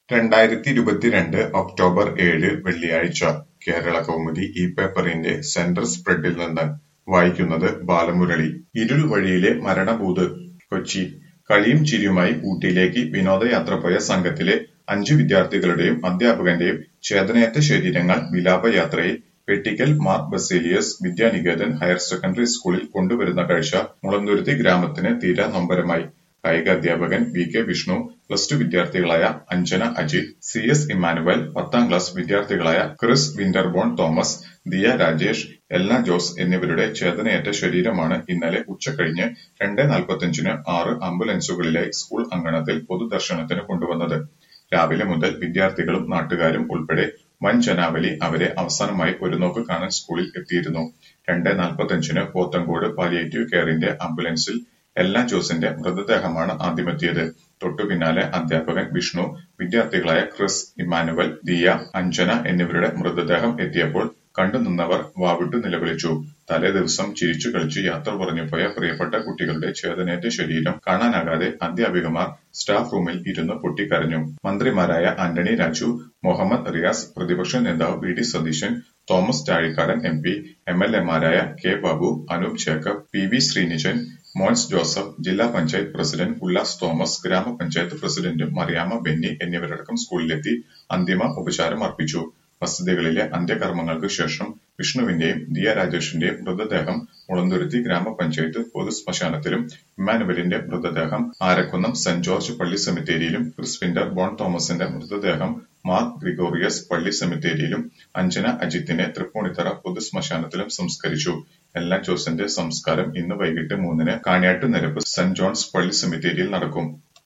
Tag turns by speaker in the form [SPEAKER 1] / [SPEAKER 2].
[SPEAKER 1] രണ്ടായിരത്തിയിരുപത്തിരണ്ട് October ഏഴ് വെള്ളിയാഴ്ച കേരളകൗമുദി ഈ പേപ്പറിന്റെ സെന്റർ സ്പ്രെഡിൽ നിന്ന് വായിക്കുന്നത് ബാലമുരളി ഇരുൾ വഴിയിലെ മരണബൂത് കൊച്ചി കളിയും ചിരിയുമായി ഊട്ടിയിലേക്ക് വിനോദയാത്ര പോയ സംഘത്തിലെ അഞ്ചു വിദ്യാർത്ഥികളുടെയും അധ്യാപകന്റെയും ചേതനയറ്റ ശരീരങ്ങൾ വിലാപയാത്രയിൽ വെട്ടിക്കൽ മാർ ബസേലിയസ് വിദ്യാനികേതൻ ഹയർ സെക്കൻഡറി സ്കൂളിൽ കൊണ്ടുവരുന്ന കാഴ്ച മുളന്തുരുത്തി ഗ്രാമത്തിന് തീരാ നൊമ്പരമായി കായിക അധ്യാപകൻ V K Vishnu plus two വിദ്യാർത്ഥികളായ Anjana Ajith C S Immanuel പത്താം ക്ലാസ് വിദ്യാർത്ഥികളായ Chris Winterbourne Thomas Diya Rajesh Elna Jose എന്നിവരുടെ ചേതനയേറ്റ ശരീരമാണ് ഇന്നലെ ഉച്ചകഴിഞ്ഞ് രണ്ട് നാൽപ്പത്തിയഞ്ചിന് ആറ് ആംബുലൻസുകളിലായി സ്കൂൾ അങ്കണത്തിൽ പൊതുദർശനത്തിന് കൊണ്ടുവന്നത് രാവിലെ മുതൽ വിദ്യാർത്ഥികളും നാട്ടുകാരും ഉൾപ്പെടെ വൻ ജനാവലി അവരെ അവസാനമായി ഒരു നോക്ക് കാണാൻ സ്കൂളിൽ എത്തിയിരുന്നു രണ്ട് നാൽപ്പത്തിയഞ്ചിന് പോത്തങ്കോട് പാലിയേറ്റീവ് കെയറിന്റെ ആംബുലൻസിൽ എൽന ജോസിന്റെ മൃതദേഹമാണ് ആദ്യമെത്തിയത് തൊട്ടു പിന്നാലെ അധ്യാപകൻ വിഷ്ണു വിദ്യാർത്ഥികളായ ക്രിസ് ഇമ്മാനുവൽ ദിയ അഞ്ജന എന്നിവരുടെ മൃതദേഹം എത്തിയപ്പോൾ കണ്ടുനിന്നവർ വാവിട്ടു നിലവിളിച്ചു തലേ ദിവസം ചിരിച്ചു കളിച്ച് യാത്ര പറഞ്ഞു പോയ പ്രിയപ്പെട്ട കുട്ടികളുടെ ചേതനേറ്റ ശരീരം കാണാനാകാതെ അധ്യാപികമാർ സ്റ്റാഫ് റൂമിൽ ഇരുന്ന് പൊട്ടിക്കരഞ്ഞു മന്ത്രിമാരായ ആന്റണി രാജു മുഹമ്മദ് റിയാസ് പ്രതിപക്ഷ നേതാവ് V D Satheesan Thomas Chazhikadan M P M L എമാരായ K Babu Anoop Jacob P V Sreenijan Mons Joseph ജില്ലാ പഞ്ചായത്ത് പ്രസിഡന്റ് ഉല്ലാസ് തോമസ് ഗ്രാമപഞ്ചായത്ത് പ്രസിഡന്റ് മറിയാമ്മ ബെന്നി എന്നിവരടക്കം സ്കൂളിലെത്തി അന്തിമ ഉപചാരം അർപ്പിച്ചു വസതികളിലെ അന്ത്യകർമ്മങ്ങൾക്ക് ശേഷം വിഷ്ണുവിന്റെയും ദിയ രാജേഷിന്റെയും മൃതദേഹം മുളന്തുരുത്തി ഗ്രാമപഞ്ചായത്ത് പൊതു ശ്മശാനത്തിലും ഇമ്മാനുവലിന്റെ മൃതദേഹം ആരക്കുന്നം സെന്റ് ജോർജ് പള്ളി സെമിത്തേരിയിലും ക്രിസ് വിന്റർ ബോൺ തോമസിന്റെ മൃതദേഹം മാർ ഗ്രിഗോറിയസ് പള്ളി സെമിത്തേരിയിലും അഞ്ജന അജിത്തിനെ തൃപ്പൂണിത്തറ പൊതു ശ്മശാനത്തിലും സംസ്കരിച്ചു എല്ലാ ജോസിന്റെ സംസ്കാരം ഇന്ന് വൈകിട്ട് മൂന്നിന് കാണിയാട്ട് നിരപ്പ് സെന്റ് ജോൺസ് പള്ളി സെമിത്തേരിയിൽ നടക്കും